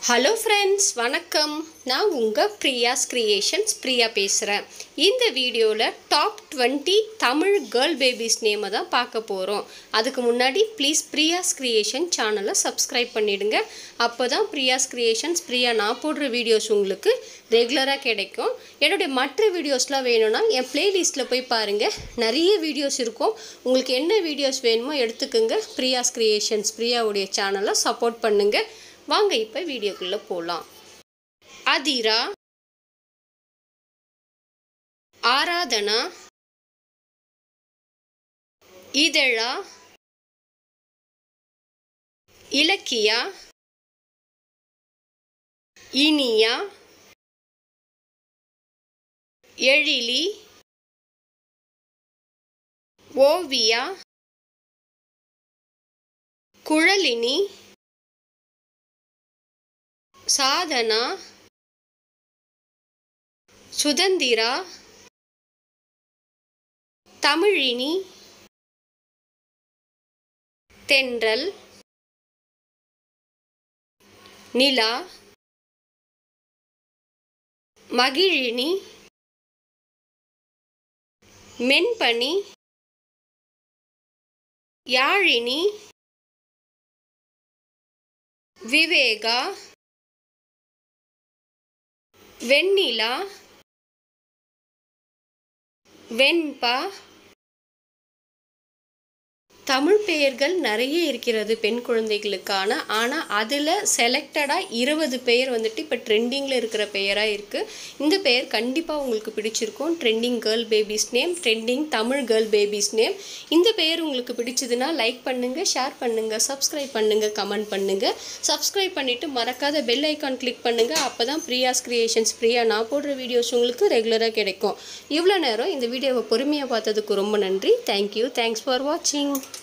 hello friends வணக்கம் நான் உங்கள் பிரியாஸ் கிரியேஷன்ஸ் பிரியா பேசுகிறேன் இந்த வீடியோவில் டாப் 20 தமிழ் கேர்ள் பேபிஸ் நேமை தான் பார்க்க போகிறோம் அதுக்கு முன்னாடி ப்ளீஸ் பிரியாஸ் கிரியேஷன் சேனலை சப்ஸ்கிரைப் பண்ணிடுங்க அப்போ தான் பிரியாஸ் கிரியேஷன்ஸ் பிரியா நான் போடுற வீடியோஸ் உங்களுக்கு ரெகுலராக கிடைக்கும் என்னுடைய மற்ற வீடியோஸ்லாம் வேணும்னா என் பிளேலிஸ்ட்டில் போய் பாருங்கள் நிறைய வீடியோஸ் இருக்கும் உங்களுக்கு என்ன வீடியோஸ் வேணுமோ எடுத்துக்கோங்க பிரியாஸ் கிரியேஷன்ஸ் பிரியாவுடைய சேனலை சப்போர்ட் பண்ணுங்கள் வாங்க இப்போ வீடியோக்குள்ளே போகலாம் அதிரா ஆராதனா இதழா இலக்கியா இனியா எழிலி ஓவியா குழலினி சாதனா சுதந்திரா தமிழினி தென்றல் நிலா மகிழினி மென்பனி யாழினி விவேகா வெண்ணிலா வெண்பா தமிழ் பெயர்கள் நிறைய இருக்கிறது பெண் குழந்தைகளுக்கான ஆனால் அதில் செலக்டடாக இருபது பெயர் வந்துட்டு இப்போ ட்ரெண்டிங்கில் இருக்கிற பெயராக இருக்குது இந்த பெயர் கண்டிப்பாக உங்களுக்கு பிடிச்சிருக்கும் trending girl babies name trending Tamil girl babies name இந்த பெயர் உங்களுக்கு பிடிச்சதுன்னா லைக் பண்ணுங்கள் ஷேர் பண்ணுங்கள் சப்ஸ்கிரைப் பண்ணுங்கள் கமெண்ட் பண்ணுங்கள் சப்ஸ்கிரைப் பண்ணிவிட்டு மறக்காத பெல் ஐக்கான் கிளிக் பண்ணுங்கள் அப்போ தான் பிரியாஸ் கிரியேஷன்ஸ் பிரியா நான் போடுற வீடியோஸ் உங்களுக்கு ரெகுலராக கிடைக்கும் இவ்வளோ நேரம் இந்த வீடியோவை பொறுமையாக பார்த்ததுக்கு ரொம்ப நன்றி தேங்க்யூ தேங்க்ஸ் ஃபார் வாட்சிங்